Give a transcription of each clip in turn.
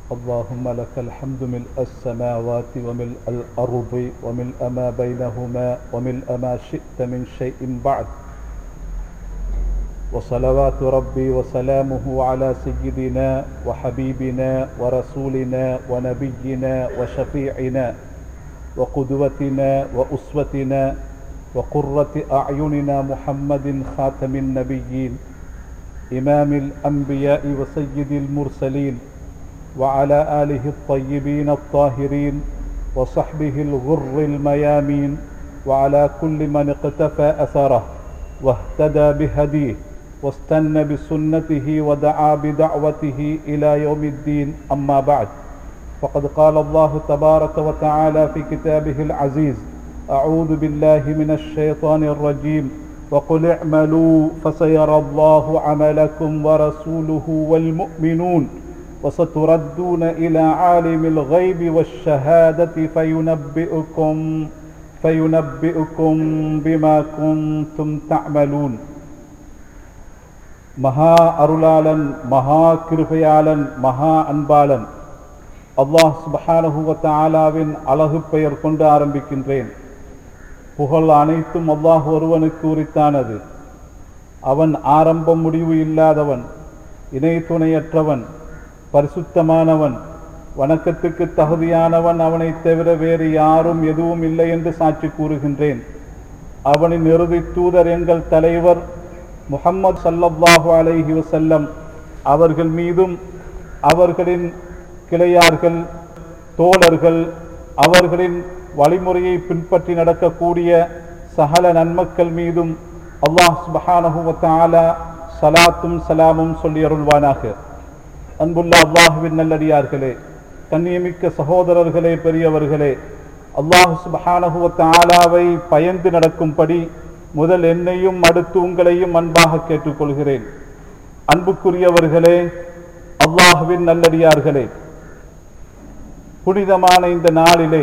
اللهم لك الحمد ملء السماوات وملء الأرض وملء ما بينهما وملء ما شئت من شيء بعد وصلوات ربي وسلامه على سيدنا وحبيبنا ورسولنا ونبينا وشفيعنا وقدوتنا وأسوتنا وقرة أعيننا محمد خاتم النبيين إمام الأنبياء وسيد المرسلين وعلى آله الطيبين الطاهرين وصحبه الغر الميامين وعلى كل من اقتفى أثره واهتدى بهديه واستنى بسنته ودعا بدعوته إلى يوم الدين أما بعد فقد قال الله تبارك وتعالى في كتابه العزيز أعوذ بالله من الشيطان الرجيم وقل اعملوا فسيرى الله عملكم ورسوله والمؤمنون وستردون إلى عالم الغيب والشهادة فينبئكم فينبئكم بما كنتم تعملون மகா அருளாளன் மகா கிருபையாளன் மகா அன்பாளன் அல்லாஹ் சுபஹானஹுவத்த ஆலாவின் அழகு பெயர் கொண்டு ஆரம்பிக்கின்றேன் புகழ் அனைத்தும் அல்லாஹ் ஒருவனுக்கு உரித்தானது அவன் ஆரம்பம் முடிவு இல்லாதவன் இணை துணையற்றவன் பரிசுத்தமானவன் வணக்கத்துக்கு தகுதியானவன் அவனை தவிர வேறு யாரும் எதுவும் இல்லை என்று சாட்சி கூறுகின்றேன் அவனின் இறுதி தூதர் எங்கள் தலைவர் முகம்மது சல்லல்லாஹு அலைஹி வசல்லம் அவர்கள் மீதும் அவர்களின் கிளையார்கள் தோழர்கள் அவர்களின் வழிமுறையை பின்பற்றி நடக்கக்கூடிய சகல நன்மக்கள் மீதும் அல்லாஹ் சுபஹானஹுவத்தாலா சலாத்தும் சலாமும் சொல்லி அருள்வானாக அன்புள்ள அல்லாஹுவின் நல்லடியார்களே கண்ணியமிக்க சகோதரர்களே பெரியவர்களே அல்லாஹு சுபஹானஹுவத்தாலாவை பயந்து நடக்கும்படி முதல் என்னையும் அடுத்து உங்களையும் அன்பாக கேட்டுக்கொள்கிறேன் அன்புக்குரியவர்களே அல்லாஹுவின் நல்லடியார்களே புனிதமான இந்த நாளிலே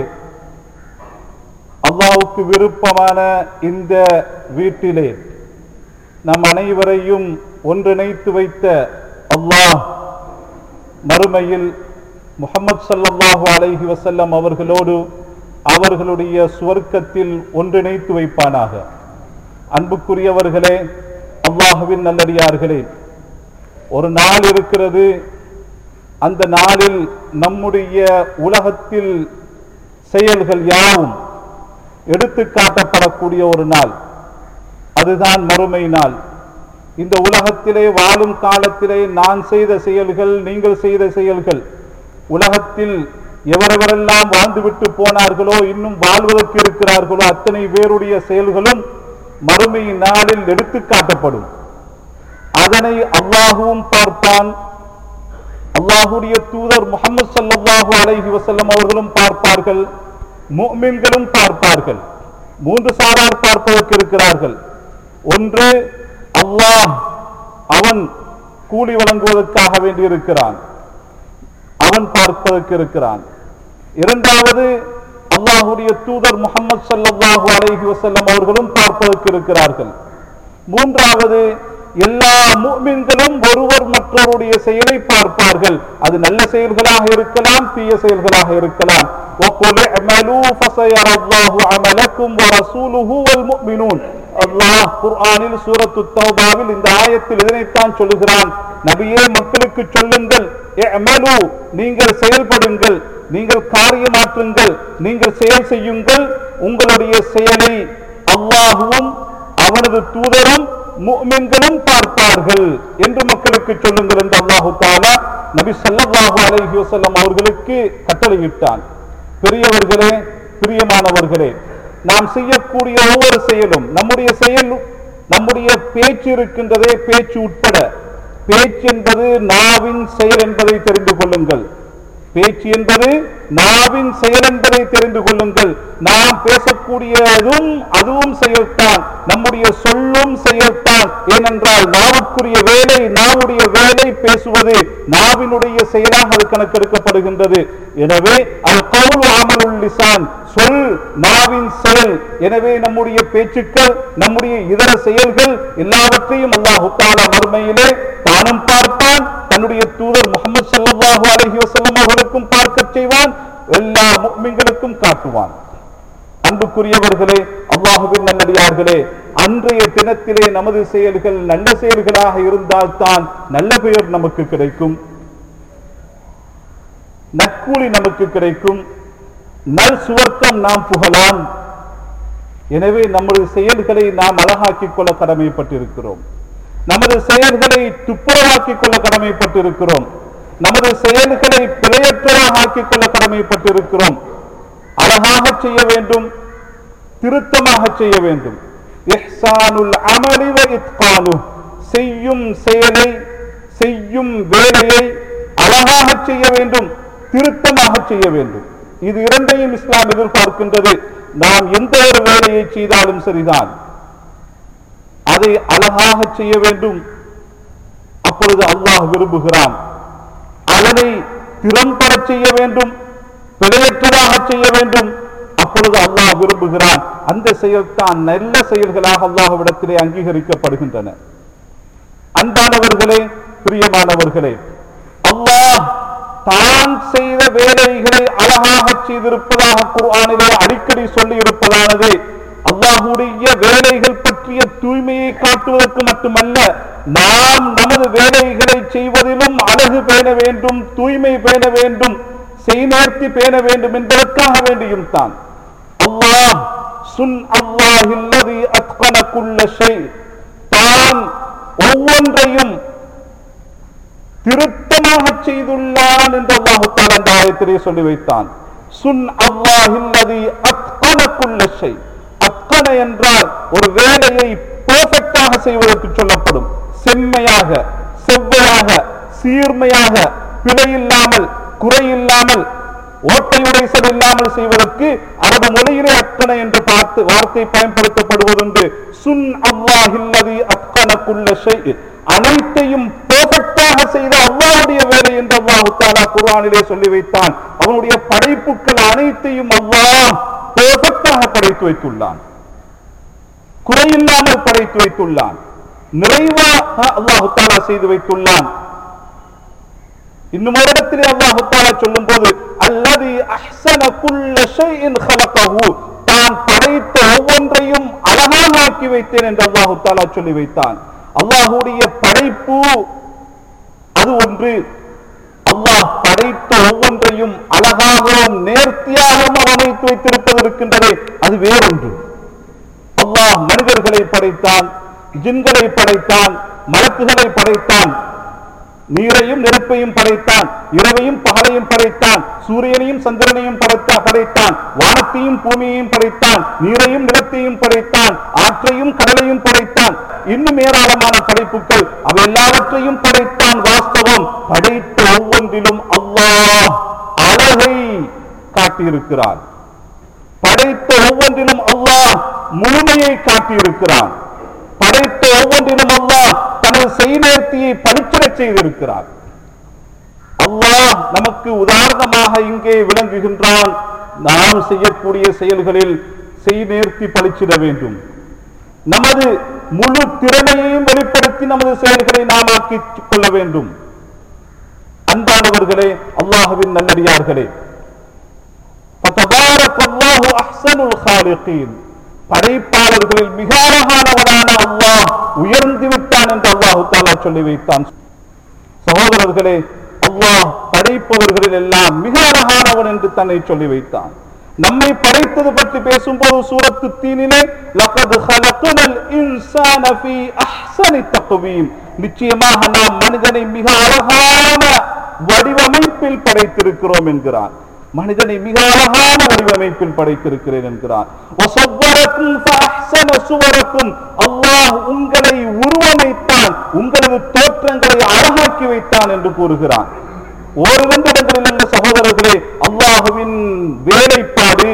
அல்லாவுக்கு விருப்பமான இந்த வீட்டிலே நம் அனைவரையும் ஒன்றிணைத்து வைத்த அல்லாஹ் மறுமையில் முகமது சல்லல்லாஹு அலைஹி வசல்லம் அவர்களோடு அவர்களுடைய சுவர்க்கத்தில் ஒன்றிணைத்து வைப்பானாக அன்புக்குரியவர்களே அல்லாஹுவின் நல்லடியார்களே ஒரு நாள் இருக்கிறது அந்த நாளில் நம்முடைய உலகத்தில் செயல்கள் யாவும் எடுத்து காட்டப்படக்கூடிய ஒரு நாள் அதுதான் மறுமை நாள் இந்த உலகத்திலே வாழும் காலத்திலே நான் செய்த செயல்கள் நீங்கள் செய்த செயல்கள் உலகத்தில் எவரெவரெல்லாம் வாழ்ந்துவிட்டு போனார்களோ இன்னும் வாழ்வதற்கு இருக்கிறார்களோ அத்தனை பேருடைய செயல்களும் மறுமை நாளில் எடுத்து காட்டப்படும் அதனை அல்லாஹுவும் பார்ப்பான் அல்லாஹுடைய தூதர் முகமது சல்லாஹூ அலைஹி வசல்லம் அவர்களும் பார்ப்பார்கள் முக்மின்களும் பார்ப்பார்கள் மூன்று சாரார் பார்ப்பதற்கு இருக்கிறார்கள் ஒன்று அல்லாஹ் அவன் கூலி வழங்குவதற்காக வேண்டியிருக்கிறான் அவன் பார்ப்பதற்கு இருக்கிறான் இரண்டாவது அல்லாஹுடைய தூதர் முகமது சல்லாஹூ அலைஹி வசல்லம் அவர்களும் பார்ப்பதற்கு இருக்கிறார்கள் மூன்றாவது எல்லா மூமின்களும் ஒருவர் மற்றவருடைய செயலை பார்ப்பார்கள் அது நல்ல செயல்களாக இருக்கலாம் தீய செயல்களாக இருக்கலாம் அல்லாஹ் குர்ஆனில் சூரத்து தௌபாவில் இந்த ஆயத்தில் இதனைத்தான் சொல்லுகிறான் நபியே மக்களுக்கு சொல்லுங்கள் நீங்கள் செயல்படுங்கள் நீங்கள் காரியமாற்றுங்கள் நீங்கள் செயல் செய்யுங்கள் உங்களுடைய செயலை அல்லாஹுவும் அவனது தூதரும் முக்மின்களும் பார்ப்பார்கள் என்று மக்களுக்கு சொல்லுங்கள் என்று அல்லாஹு தாலா நபி சல்லாஹு அலைஹி வசல்லம் அவர்களுக்கு கட்டளையிட்டான் பெரியவர்களே பிரியமானவர்களே நாம் செய்யக்கூடிய ஒவ்வொரு செயலும் நம்முடைய செயல் நம்முடைய பேச்சு இருக்கின்றதே பேச்சு உட்பட பேச்சு என்பது நாவின் செயல் என்பதை தெரிந்து கொள்ளுங்கள் பேச்சு என்பது நாவின் செயல் என்பதை தெரிந்து கொள்ளுங்கள் நாம் பேசக்கூடியதும் அதுவும் செயல்தான் நம்முடைய சொல்லும் செயல்தான் ஏனென்றால் நாவுக்குரிய வேலை நாவுடைய வேலை பேசுவது நாவினுடைய செயலாக அது கணக்கெடுக்கப்படுகின்றது எனவே அது கவுல் ஆமலுள் லிசான் சொல் நாவின் செயல் எனவே நம்முடைய பேச்சுக்கள் நம்முடைய இதர செயல்கள் எல்லாவற்றையும் அல்லாஹு தாலா மறுமையிலே தானும் பார்ப்பான் தன்னுடைய தூதர் முகமது ஸல்லல்லாஹு அலைஹி வஸல்லம் அவர்களும் மக்களுக்கும் பார்க்கச் செய்வான் எல்லா முக்மின்களுக்கும் காட்டுவான் அன்புக்குரியவர்களே அல்லாஹுவின் நல்லடியார்களே அன்றைய தினத்திலே நமது செயல்கள் நல்ல செயல்களாக இருந்தால்தான் நல்ல பெயர் நமக்கு கிடைக்கும் நற்கூலி நமக்கு கிடைக்கும் நல் சுவர்க்கம் நாம் புகழாம் எனவே நமது செயல்களை நாம் அழகாக்கிக் கொள்ள கடமைப்பட்டிருக்கிறோம் நமது செயல்களை துப்புரவாக்கிக் கொள்ள கடமைப்பட்டிருக்கிறோம் நமது செயல்களை பிழையற்றதாக ஆக்கிக் கொள்ள கடமைப்பட்டிருக்கிறோம் அழகாக செய்ய வேண்டும் திருத்தமாக செய்ய வேண்டும் இஹ்சானுல் அமலி வ இத்கானு செய்யும் செயலை செய்யும் வேலையை அழகாக செய்ய வேண்டும் திருத்தமாக செய்ய வேண்டும் இது இரண்டையும் இஸ்லாம் எதிர்பார்க்கின்றது நாம் எந்த ஒரு வேலையை செய்தாலும் சரிதான் அதை அழகாக செய்ய வேண்டும் அப்பொழுது அல்லாஹ் விரும்புகிறான் அதனை திறம்பட செய்ய வேண்டும் பிழையற்றதாக செய்ய வேண்டும் அப்பொழுது அல்லாஹ் விரும்புகிறான் அந்த செயல்தான் நல்ல செயல்களாக அல்லாஹ்விடத்திலே அங்கீகரிக்கப்படுகின்றன அன்பானவர்களே பிரியமானவர்களே அல்லாஹ் தான் செய்த வேலைகளை அழகாக செய்திருப்பதாக குர்ஆனிலே அடிக்கடி சொல்லி இருப்பதானது அல்லாஹுடைய வேலைகள் பற்றிய தூய்மையை காட்டுவதற்கு மட்டுமல்ல நாம் நமது வேலைகளை செய்வதிலும் அழகு பேண வேண்டும் தூய்மை பேண வேண்டும் செய்நேர்த்தி பேண வேண்டும் என்பதற்காக வேண்டியும் தான் அல்லாஹ் சுன் அல்லாஹில்லதி அத்கன குல்ல ஷை தான் ஒவ்வொன்றையும் திருத்தமாக செய்துள்ளான் என்று அல்லாஹு தாலா அந்த ஆயத்திலே சொல்லி வைத்தான் சுன் அல்லாஹில்லதி அத்கன குல்ல ஷை அத்கன என்றால் ஒரு வேலையை பெர்ஃபெக்டாக செய்வதற்கு சொல்லப்படும் செம்மையாக செவ்வையாக சீர்மையாக பிழையில்லாமல் குறையில்லாமல் ஓட்டையுடைசல் இல்லாமல் செய்வதற்கு அரபு மொழியிலே அக்கன என்று பார்த்து வார்த்தை பயன்படுத்தப்படுவதுண்டு சுன் அல்லாஹில்லதி அக்கன குல்ல ஷை அனைத்தையும் பெர்ஃபெக்டாக செய்த அல்லாஹ்வுடைய வேலை என்று அல்லாஹ் தாலா குர்ஆனிலே சொல்லி வைத்தான் அவனுடைய படைப்புகள் அனைத்தையும் அல்லாஹ் பெர்ஃபெக்டாக படைத்து வைத்துள்ளான் குறையில்லாமல் படைத்து வைத்துள்ளான் நிறைவாக அல்லாஹு தாலா செய்து வைத்துள்ளான் இன்னும் ஒரு இடத்திலே அல்லாஹு தாலா சொல்லும் போது அல்லது அஹ்சன குல்ல ஷைஇன் ஹலகஹு தான் படைத்த ஒவ்வொன்றையும் அழகாக ஆக்கி வைத்தேன் என்று அல்லாஹு தாலா சொல்லி வைத்தான் அல்லாஹுடைய படைப்பு அது ஒன்று அல்லாஹ் படைத்த ஒவ்வொன்றையும் அழகாகவும் நேர்த்தியாகவும் அவன் அமைத்து வைத்திருப்பது இருக்கின்றதே அது வேறொன்று அல்லாஹ் மனிதர்களை படைத்தான் ஜின்களை படைத்தான் மலக்குகளை படைத்தான் நீரையும் நெருப்பையும் படைத்தான் இரவையும் பகலையும் படைத்தான் சூரியனையும் சந்திரனையும் படைத்தா படைத்தான் வானத்தையும் பூமியையும் படைத்தான் நீரையும் நிலத்தையும் படைத்தான் ஆற்றையும் கடலையும் படைத்தான் இன்னும் ஏராளமான படைப்புகள் அவை எல்லாவற்றையும் படைத்தான் வாஸ்தவம் படைத்த ஒவ்வொன்றிலும் அல்லாஹ் அழகை காட்டியிருக்கிறான் படைத்த ஒவ்வொன்றிலும் அல்லாஹ் முழுமையை காட்டியிருக்கிறான் படைத்த ஒவ்வொன்றிலும் அல்லாஹ் தனது செய்நேர்த்தியை பளிச்சிடச் செய்திருக்கிறார் அல்லாஹ் நமக்கு உதாரணமாக இங்கே விளங்குகின்றான் நாம் செய்யக்கூடிய செயல்களில் செய்நேர்த்தி பளிச்சிட வேண்டும் நமது முழு திறமையையும் வெளிப்படுத்தி நமது செயல்களை நாம் ஆக்கிக் கொள்ள வேண்டும் அன்பானவர்களே அல்லாஹுவின் நல்லடியார்களே فَتَبَارَكَ اللَّهُ أَحْسَنُ الْخَالِقِينَ படைப்பாளர்களில் மிக அழகானவனான அல்லாஹ் உயர்ந்து விட்டான் என்று அல்லாஹு தாலா சொல்லி வைத்தான் சகோதரர்களே அல்லாஹ் படைப்பவர்களில் எல்லாம் மிக அழகானவன் என்று தன்னை சொல்லி வைத்தான் நம்மை படைத்தது பற்றி பேசும்போது சூரத்து தீனிலே லகத் ஹலக்னல் இன்சான ஃபீ அஹ்ஸனி தக்வீம் நிச்சயமாக நாம் மனிதனை மிக அழகான வடிவமைப்பில் படைத்திருக்கிறோம் என்கிறான் மனிதனை மிக அழகான வடிவமைப்பில் படைத்திருக்கிறேன் என்கிறான் وَصَوَّرَكُمْ فَأَحْسَنَ صُوَرَكُمْ அல்லாஹ் உங்களை உருவமைத்தான் உங்களது தோற்றங்களை அழகாக்கி வைத்தான் என்று கூறுகிறான் ஒரு இரண்டு இடங்களில் உள்ள சகோதரர்களே அல்லாஹுவின் வேலைப்பாடு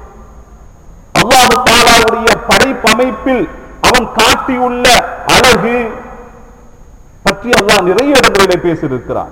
அல்லாஹு தாலாவுடைய படைப்பமைப்பில் அவன் காட்டியுள்ள அழகு பற்றி அல்லாஹ் நிறைய இடங்களிலே பேசியிருக்கிறான்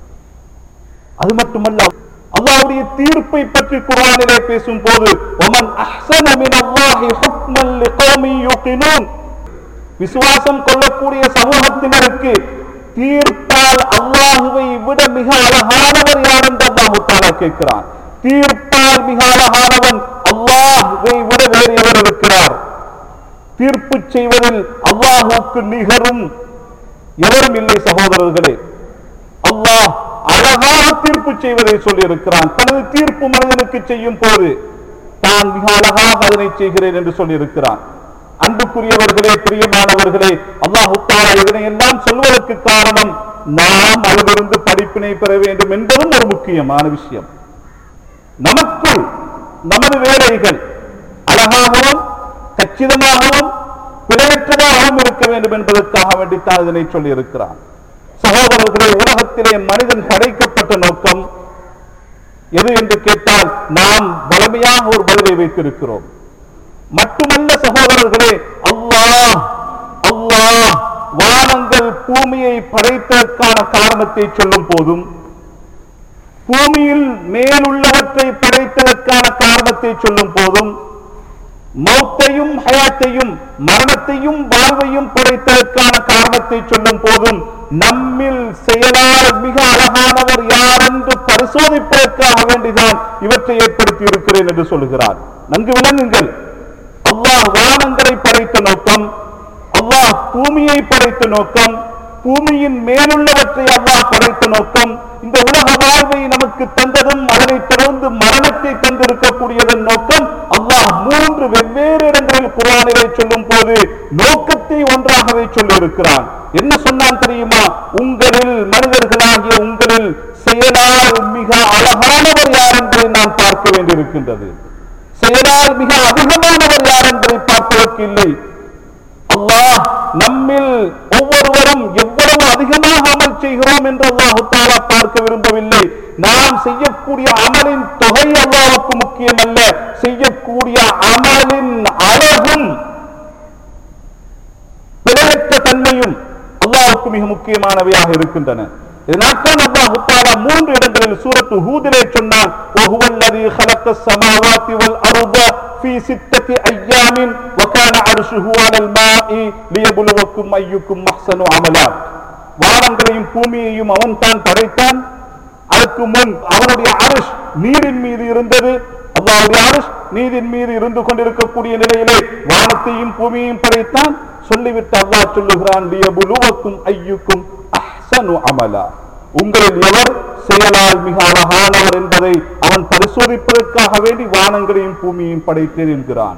அது மட்டுமல்ல அல்லாஹ்வுடைய தீர்ப்பை பற்றி குர்ஆனிலே பேசும்போது ஒமன் அஹ்ஸன மினல்லாஹி ஹுக்மன் லிகௌமி யுகினூன் விசுவாசம் கொள்ளக்கூடிய சமூகத்தினருக்கு தீர்ப்பால் அல்லாஹுவை விட மிக அழகானவர் யார் என்று அல்லாஹு தாலா கேட்கிறான் தீர்ப்பால் மிக அழகானவன் அல்லாஹுவை விட வேறு எவர் இருக்கிறார் தீர்ப்பு செய்வதில் அல்லாஹுக்கு நிகரும் எவரும் இல்லை சகோதரர்களே அல்லாஹ் அழகாக தீர்ப்பு செய்வதை சொல்லி இருக்கிறான் தனது தீர்ப்பு மனிதனுக்கு செய்யும் போது தான் மிக அழகாக அதனை செய்கிறேன் என்று சொல்லி இருக்கிறான் அன்புக்குரியவர்களே பிரியமானவர்களே அல்லாஹு தாலா இதனை எல்லாம் சொல்வதற்கு காரணம் நாம் அதிலிருந்து படிப்பினை பெற வேண்டும் என்பதும் ஒரு முக்கியமான விஷயம் நமக்குள் நமது வேலைகள் அழகாகவும் கச்சிதமாகவும் பிழையற்றதாகவும் இருக்க வேண்டும் என்பதற்காக வேண்டித்தான் இதனை சொல்லி இருக்கிறான் சகோதரர்களே உலகத்திலே மனிதன் படைக்கப்பட்ட நோக்கம் எது என்று கேட்டால் நாம் வலிமையாக ஒரு பதிலை வைத்திருக்கிறோம் மட்டுமல்ல சகோதரர்களே அல்லாஹ் அல்லாஹ் வானங்கள் பூமியை படைத்ததற்கான காரணத்தை சொல்லும் போதும் பூமியில் மேலுள்ளவற்றை படைத்ததற்கான காரணத்தை சொல்லும் போதும் மௌத்தையும் ஹயாத்தையும் மரணத்தையும் வாழ்வையும் படைத்ததற்கான காரணத்தை சொல்லும் போதும் நம்மில் செயலால் மிக அழகானவர் யார் என்று பரிசோதிப்பதற்காக வேண்டிதான் இவற்றை ஏற்படுத்தி இருக்கிறேன் என்று சொல்லுகிறார் நன்கு விளங்குங்கள் அல்லாஹ் வானங்களை படைத்த நோக்கம் அல்லாஹ் பூமியை படைத்த நோக்கம் பூமியின் மேலுள்ளவற்றை அல்லாஹ் படைத்த நோக்கம் இந்த உலக வாழ்வை நமக்கு தந்ததும் அதனை தொடர்ந்து மரணத்தை தந்திருக்கக்கூடியதன் நோக்கம் அல்லாஹ் மூன்று வெவ்வேறு இடங்களில் குரானிலே சொல்லும் போது நோக்கத்தை ஒன்றாகவே சொல்லியிருக்கிறான் என்ன சொன்னான் தெரியுமா உங்களில் மனிதர்களாகிய உங்களில் செயலால் மிக அழகானவர் யார் என்பதை நான் பார்க்க வேண்டியிருக்கின்றது செயலால் மிக அதிகமானவர் யார் என்பதை பார்ப்பதற்கு இல்லை அல்லாஹ் நம்மில் ஒவ்வொருவரும் எவ்வளவு அதிகமாக அமல் செய்கிறோம் என்று அல்லாஹு தாலா பார்க்க விரும்பவில்லை நாம் செய்யக்கூடிய அமலின் தொகை அல்லாஹுக்கு முக்கியம் அல்ல செய்யக்கூடிய அமலின் அழகும் பிழையற்ற தன்மையும் அல்லாஹுக்கு மிக முக்கியமானவையாக இருக்கின்றன இதனால்தான் அல்லாஹு தாலா மூன்று இடங்களில் சூரத்து ஹூதிலே சொன்னான் وَهُوَ الَّذِي خَلَقَ السَّمَاوَاتِ وَالْأَرْضَ فِي سِتَّةِ أَيَّامٍ وَكَانَ عَرْشُهُ عَلَى الْمَاءِ لِيَبْلُوَكُمْ أَيُّكُمْ أَحْسَنُ عَمَلًا வானங்களையும் பூமியையும் அவன் தான் படைத்தான் அதற்கு முன் அவனுடைய அரஷ் நீரின் மீது இருந்தது அல்லாவுடைய அரஷ் நீரின் மீது இருந்து கொண்டிருக்கக்கூடிய நிலையிலே வானத்தையும் பூமியையும் படைத்தான் சொல்லிவிட்டு அல்லாஹ் சொல்லுகிறான் லியபுலுவக்கும் ஐயுக்கும் அஹ்சனு அமலா உங்களில் எவர் செயலால் மிக அழகானவர் என்பதை அவன் பரிசோதிப்பதற்காக வேண்டி வானங்களையும் பூமியையும் படைத்தேன் என்கிறான்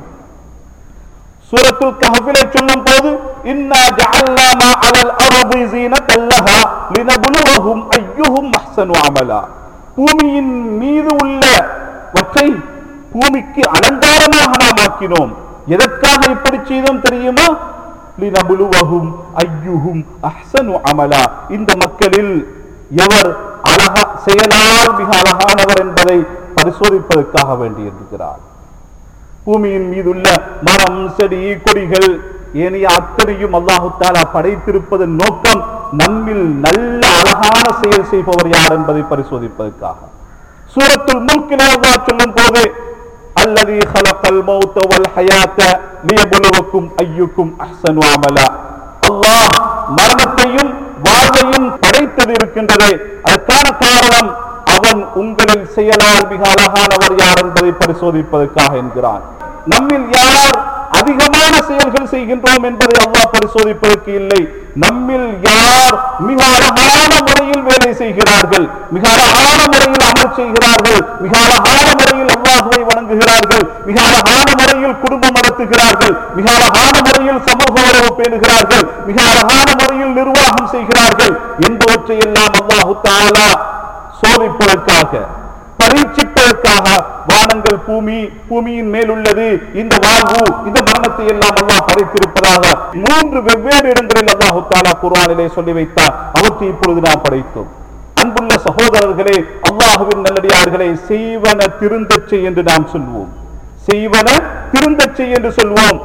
சூரத்துல் கஹ்ஃபிலே சொல்லும் போது இன்னா ஜஅல்னா மா அலல் அர்தி ஸீனத்தல் லஹா லினப்லுவஹும் அய்யுஹும் அஹ்சனு அமலா பூமியின் மீது உள்ளவற்றை பூமிக்கு அலங்காரமாக நாம் ஆக்கினோம் எதற்காக இப்படி செய்தோம் தெரியுமா லினப்லுவஹும் அய்யுஹும் அஹ்சனு அமலா இந்த மக்களில் எவர் அழகா செயலால் மிக அழகானவர் என்பதை பரிசோதிப்பதற்காக வேண்டியிருக்கிறார் பூமியின் மீதுள்ள மரம் செடி கொடிகள் ஏனைய அத்தனையும் அல்லாஹு தாலா படைத்திருப்பதன் நோக்கம் நம்மில் நல்ல அழகான செயல் செய்பவர் யார் என்பதை பரிசோதிப்பதற்காக சூரத்துல் முல்கிலே அல்லாஹ் சொல்லும் போது அல்லது خلقல் மௌத்த வல் ஹயாத்த லியபுலுவக்கும் ஐயுக்கும் அஹ்சனு அமலா அல்லாஹ் மரணத்தையும் வாழ்வையும் படைத்தது இருக்கின்றதே அதற்கான காரணம் அவன் உங்களில் செயலால் மிக அழகானவர் யார் என்பதை பரிசோதிப்பதற்காக என்கிறான் நம்மில் யார் அதிகமான செயல்கள் செய்கின்றோம் என்பதை அல்லாஹ் பரிசோதிப்பதற்கு இல்லை நம்மில் யார் மிக அழகான முறையில் வேலை செய்கிறார்கள் மிக அழகான முறையில் அமல் செய்கிறார்கள் மிக அழகான முறையில் அல்லாஹுவை வணங்குகிறார்கள் மிக அழகான முறையில் குடும்பம் நடத்துகிறார்கள் மிக அழகான முறையில் சமூக உறவு பேணுகிறார்கள் மிக அழகான முறையில் நிர்வாகம் செய்கிறார்கள் என்பவற்றை எல்லாம் அல்லாஹு தாலா சோதிப்பதற்காக பரீட்சிப்பதற்காக வானங்கள் பூமி பூமியின் மேல் உள்ளது இந்த வாழ்வு இந்த மரணத்தை எல்லாம் அல்லாஹ் படைத்திருப்பதாக மூன்று வெவ்வேறு இடங்களில் அல்லாஹு தாலா குர்ஆனிலே சொல்லி வைத்தார் அவற்றை இப்பொழுது நாம் படைத்தோம் அன்புள்ள சகோதரர்களே அல்லாஹுவின் நல்லடியார்களை செய்வன திருந்தச் செய் என்று நாம் சொல்வோம் செய்வன திருந்தச் செய் என்று சொல்வோம்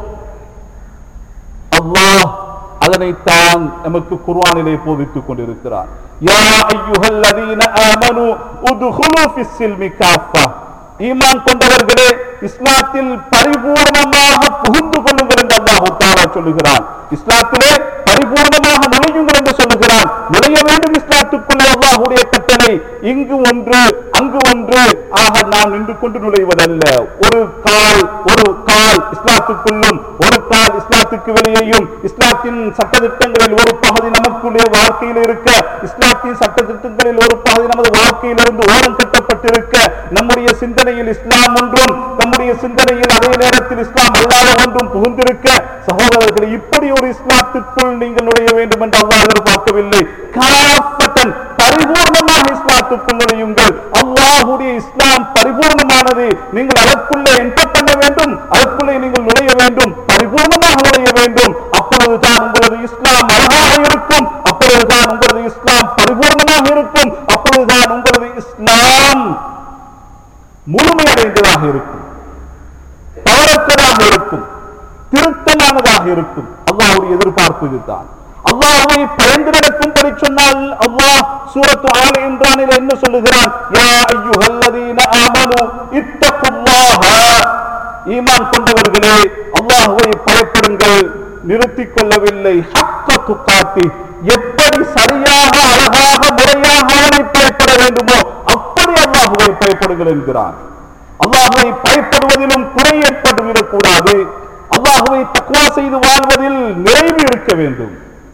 அல்லாஹ் அதனைத்தான் நமக்கு குர்ஆனிலே போதித்துக் கொண்டிருக்கிறார் யா அய்யுஹல்லதீன ஆமனு உத்ஹுலு ஃபிஸ் சில்மி காஃபா ஈமான் கொண்டவர்களே இஸ்லாத்தில் பரிபூர்ணமாக புகுந்து கொள்ளுங்கள் என்று அல்லாஹ் தஆலா சொல்லுகிறான் இஸ்லாத்திலே பரிபூர்ணமாக நுழையுங்கள் என்று சொல்லுகிறான் நுழைய வேண்டும் மீண்டும் இஸ்லாத்துக்குள்ளே அல்லாஹ்வுடைய கட்டளை இங்கு ஒன்று அங்கு ஒன்று ஆக நாம் நின்று கொண்டு நுழைவதல்ல ஒரு கால் ஒரு கால் இஸ்லாத்துக்குள்ளும் ஒரு கால் இஸ்லாத்துக்கு வெளியேயும் இஸ்லாத்தின் சட்டதிட்டங்களில் ஒரு பகுதி நமக்குள்ளே வாழ்க்கையில் இருக்க இஸ்லாத்தின் சட்டதிட்டங்களில் ஒரு பகுதி நமது வாழ்க்கையிலிருந்து ஓரம் கட்டப்பட்டிருக்க நம்முடைய சிந்தனையில் இஸ்லாம் ஒன்றும் நம்முடைய சிந்தனையில் அதே நேரத்தில் இஸ்லாம் அல்லாத ஒன்றும் புகுந்திருக்க சகோதரர்களே இப்படி ஒரு இஸ்லாத்துக்குள் நீங்கள் நுழைய வேண்டும் என்று அல்லாஹ் எதிர்பார்க்கவில்லை காப்பத்தன் பரிபூர்ணமாக இஸ்லாத்துக்குள் நுழையுங்கள் அல்லாஹுடைய இஸ்லாம் பரிபூர்ணமானது நீங்கள் அதற்குள்ளே என்டர் பண்ண வேண்டும் அதற்குள்ளே நீங்கள் நுழைய வேண்டும் பரிபூர்ணமாக நுழைய வேண்டும் அப்பொழுதுதான் உங்களது இஸ்லாம் அழகாக இருக்கும் அப்பொழுதுதான் உங்களது இஸ்லாம் பரிபூர்ணமாக இருக்கும் அப்பொழுதுதான் உங்களது இஸ்லாம் முழுமையடைந்ததாக இருக்கும் தவறற்றதாக இருக்கும் திருத்தமானதாக இருக்கும் அல்லாஹ்வுடைய எதிர்பார்ப்பு இதுதான் அல்லாஹ்வை பயந்து நடக்கும்படி சொன்னால் அல்லாஹ் சூரத்து ஆல இம்ரானில் என்ன சொல்லுகிறான் யா அய்யுஹல்லதீன ஆமனு இத்தகுல்லாஹ ஈமான் கொண்டவர்களே அல்லாஹ்வை பயப்படுங்கள் நிறுத்திக் கொள்ளவில்லை ஹக்க துக்காத்தி எப்படி சரியாக அழகாக முறையாக அவனை பயப்பட வேண்டுமோ அப்படி அல்லாஹ்வை பயப்படுங்கள் என்கிறான் அல்லாஹ்வை பயப்படுவதிலும் குறை ஏற்பட்டுவிடக் கூடாது அல்லாஹ்வை தக்வா செய்து வாழ்வதில் நிறைவு இருக்க வேண்டும்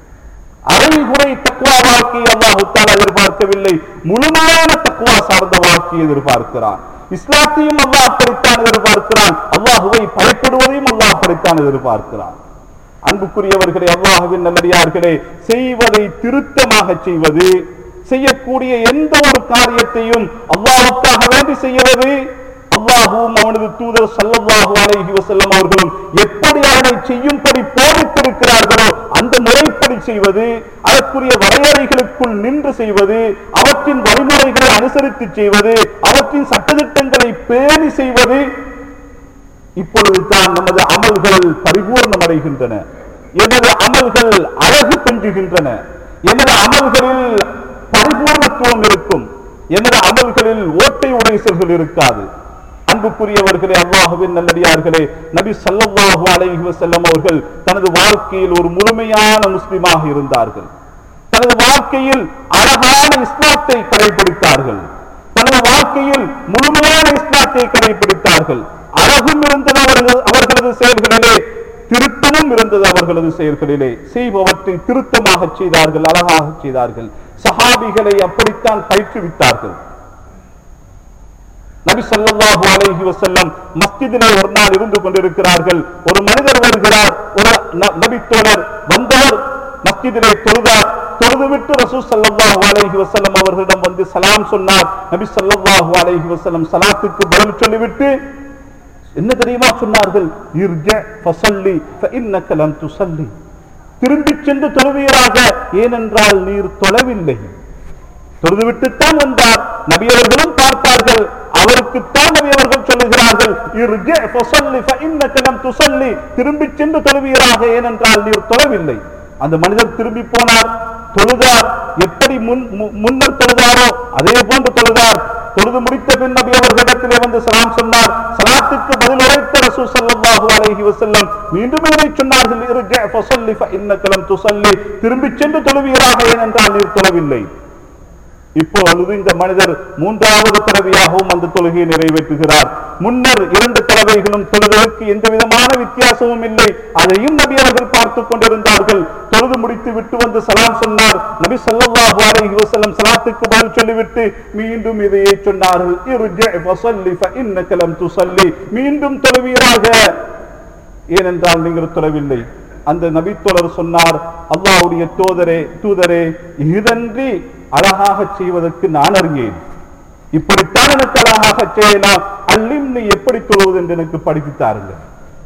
அரைகுறை தக்குவா வாழ்க்கையை அல்லாஹு தாலா எதிர்பார்க்கவில்லை முழுமையான தக்குவா சார்ந்த வாழ்க்கையை எதிர்பார்க்கிறான் இஸ்லாத்தையும் அல்லாஹ் அப்படித்தான் எதிர்பார்க்கிறான் அல்லாஹுவை பயப்படுவதையும் அல்லாஹ் அப்படித்தான் எதிர்பார்க்கிறான் அன்புக்குரியவர்களே அல்லாஹுவின் நல்லடியார்களே செய்வதை திருத்தமாக செய்வது செய்யக்கூடிய எந்த ஒரு காரியத்தையும் அல்லாஹுக்காக வேண்டி செய்வது அல்லாஹுவும் அவனது தூதர் ஸல்லல்லாஹு அலைஹி வஸல்லம் அவர்களும் எப்படி அவனை செய்யும்படி போதித்திருக்கிறார்களோ அந்த முறைப்படி செய்வது அதற்குரிய வரையறைகளுக்குள் நின்று செய்வது அவற்றின் வழிமுறைகளை அனுசரித்து செய்வது அவற்றின் சட்டதிட்டங்களை பேணி செய்வது இப்பொழுதுதான் நமது அமல்கள் பரிபூர்ணம் அடைகின்றன எனது அமல்கள் அழகு கொஞ்சுகின்றன எனது அமல்களில் பரிபூர்ணத்துவம் இருக்கும் எனது அமல்களில் ஓட்டை உடைசல்கள் இருக்காது அன்புக்குரியவர்களே அல்லாஹுவின் நல்லடியார்களே நபி ஸல்லல்லாஹு அலைஹி வஸல்லம் அவர்கள் தனது வாழ்க்கையில் ஒரு முழுமையான முஸ்லிமாக இருந்தார்கள் தனது வாழ்க்கையில் அழகான இஸ்லாத்தை கடைபிடித்தார்கள் தனது வாழ்க்கையில் முழுமையான இஸ்லாத்தை கடைபிடித்தார்கள் அழகும் இருந்தது அவர்கள் அவர்களது செயல்களிலே திருத்தமும் இருந்தது அவர்களது செயல்களிலே செய்பவற்றை திருத்தமாக செய்தார்கள் அழகாக செய்தார்கள் சஹாபிகளை அப்படித்தான் பயிற்றுவித்தார்கள் நபி ஸல்லல்லாஹு அலைஹி வஸல்லம் மஸ்ஜிதிலே ஒரு நாள் இருந்து கொண்டிருக்கிறார்கள் ஒரு மனிதர் வருகிறார் ஒரு ந- நபி தோழர் வந்தவர் மஸ்ஜிதிலே தொழுதார் தொழுதுவிட்டு ரசூல் ஸல்லல்லாஹு அலைஹி வஸல்லம் அவர்களிடம் வந்து சலாம் சொன்னார் நபி ஸல்லல்லாஹு அலைஹி வஸல்லம் சலாத்துக்கு பதில் சொல்லிவிட்டு என்ன தெரியுமா சொன்னார்கள் இர்ஜ ஃபஸல்லி ஃபஇன்னக லம் துஸல்லி திரும்பி சென்று தொழுவீராக ஏனென்றால் நீர் தொழவில்லை தொழுதுவிட்டுத்தான் வந்தார் நபி அவர்களும் பார்த்தார்கள் அவருக்குத்தான் நபி அவர்கள் சொல்லுகிறார்கள் இர்ஜி ஃபஸல்லி ஃபஇன்னக லம் துஸல்லி திரும்பி சென்று தொழுவீராக ஏனென்றால் நீர் தொழவில்லை அந்த மனிதர் திரும்பி போனார் தொழுதார் எப்படி முன் மு- முன்னர் தொழுதாரோ அதே போன்று தொழுதார் தொழுது முடித்த பின் நபி அவர்களிடத்திலே வந்து சலாம் சொன்னார் சலாத்துக்கு பதில் உரைத்த ரசூல் ஸல்லல்லாஹு அலைஹி வஸல்லம் மீண்டும் இதனை சொன்னார்கள் இர்ஜி ஃபஸல்லி ஃபஇன்னக லம் துஸல்லி திரும்பி சென்று தொழுவீராக ஏனென்றால் நீர் தொழவில்லை இப்பொழுது இந்த மனிதர் மூன்றாவது தடவையாகவும் அந்த தொழுகையை நிறைவேற்றுகிறார் முன்னர் இரண்டு தடவைகளும் தொழுதலுக்கு எந்த விதமான வித்தியாசமும் இல்லை அதையும் நபி அவர்கள் பார்த்துக் கொண்டிருந்தார்கள் தொழுது முடித்து விட்டு வந்து சலாம் சொன்னார் நபி ஸல்லல்லாஹு அலைஹி வஸல்லம் சலாத்துக்கு பதில் சொல்லிவிட்டு மீண்டும் இதையே சொன்னார்கள் இர்ஜி ஃபஸல்லி ஃபஇன்னக லம் துஸல்லி மீண்டும் தொழுவீராக ஏனென்றால் நீங்கள் தொழவில்லை அந்த நபித்தோழர் சொன்னார் அல்லாஹ்வுடைய தூதரே தூதரே இதன்றி அழகாக செய்வதற்கு நான் அறியேன் இப்படித்தான் எனக்கு அழகாக செய்யலாம் அல்லிம்னு எப்படி தொழுவது என்று எனக்கு படித்துத் தாருங்கள்